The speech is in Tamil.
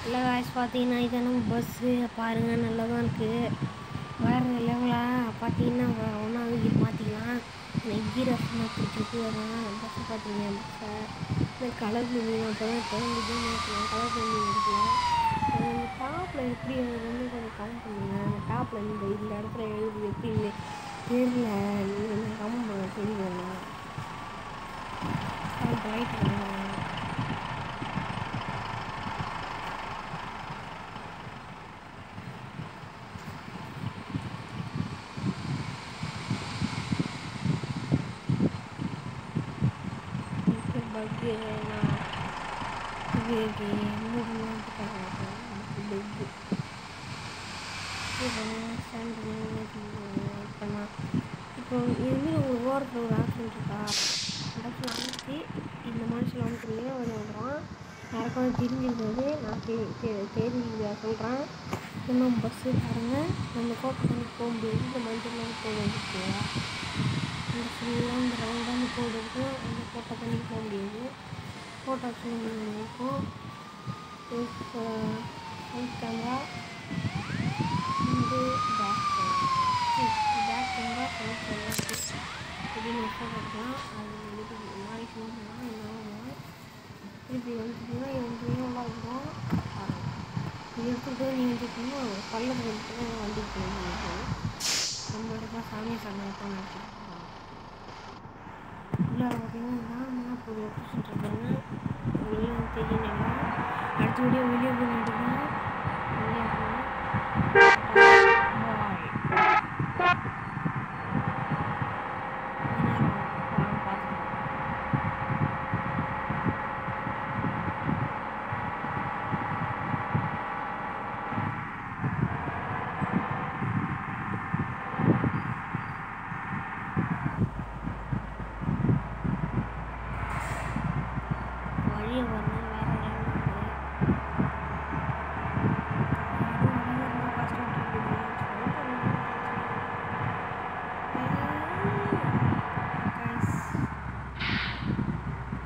இல்லை காய்ஸ் பார்த்தீங்கன்னா இது நம்ம பஸ்ஸு பாருங்கள் நல்லா தான் இருக்குது வேறு லெவலாக பார்த்தீங்கன்னா ஒன்றாவது கீர் மாற்றிக்கலாம் எனக்கு கீர் அசமாக பிடிச்சிருக்கு அதனால் பஸ்ஸை பார்த்தீங்க பஸ்ஸை இந்த கலர் பில்டிங் அப்போ தான் திறந்துட்டு மாற்றலாம் கலர் பில்டிங் இருக்குல்ல அது அந்த டாப்பில் எப்படி அது வந்து கொஞ்சம் கமெண்ட் பண்ணுங்கள் அந்த டாப்பில் இந்த இந்த இடத்துல எழுதி எப்படி தெரியல நீங்கள் வந்து கமெண்ட் பண்ண தெரியல லைட் பண்ணுங்க இப்போ பக்கு நான் இது இது மூணு பக்கு இப்போ ஸ்டாண்டு இப்போ நான் இப்போ இதுமாரி ஒரு ஓரத்தில் ஒரு ஆப்ஷன் இருக்கா ஆப்ஷன் அமைச்சு இந்த மனுஷன் அமுக்குறீங்க அவர் வந்துடுவான் யாருக்காவது தெரிஞ்சிருக்காது நான் தெ தெ- தெரிஞ்சு சொல்கிறேன் இன்னும் பஸ்ஸு பாருங்கள் நம்ம கோட்டை பண்ணி போக முடியாது இந்த மஞ்சள் போக வேண்டியது அந்த ஃபுல்லாக இந்த ரவுண்டாக அந்த கோடு இருக்கும் அந்த கோட்டை பண்ணி போக முடியாது ஃபோட்டோ ஆப்ஷன் இருக்கும் இப்போ ஃப்ரண்ட் கேமரா வந்து back camera back camera front camera இப்படின்னு ஃபோட்டோ எடுக்கலாம் அது வந்துட்டு முன்னாடி ஃபோன் பண்ணலாம் என்ன திருப்பி வந்துட்டீங்கன்னா இது வந்து நல்லா இருக்கும் பாருங்க. இது எடுத்துகிட்டு நீங்கள் வந்துட்டீங்கன்னா பள்ளத்தில் எடுத்து வண்டி போயிட்டு நம்ம இடத்துல சாமி சாமி தான் நினச்சிட்டு உள்ளார பார்த்தீங்கன்னா மேப் ஒரு லொக்கேஷன் இருக்காங்க உங்களுக்கு தெரியல அடுத்த வீடியோ வெளியே போய் நடுங்க வெளியே பாய் பார்த்துக்கலாம் வழியை வந்து வேற level இருக்கு. யாரும் வராம இருந்தா கஷ்டம் இருக்குது. சொல்லிட்டு இருந்தாங்க. Guys.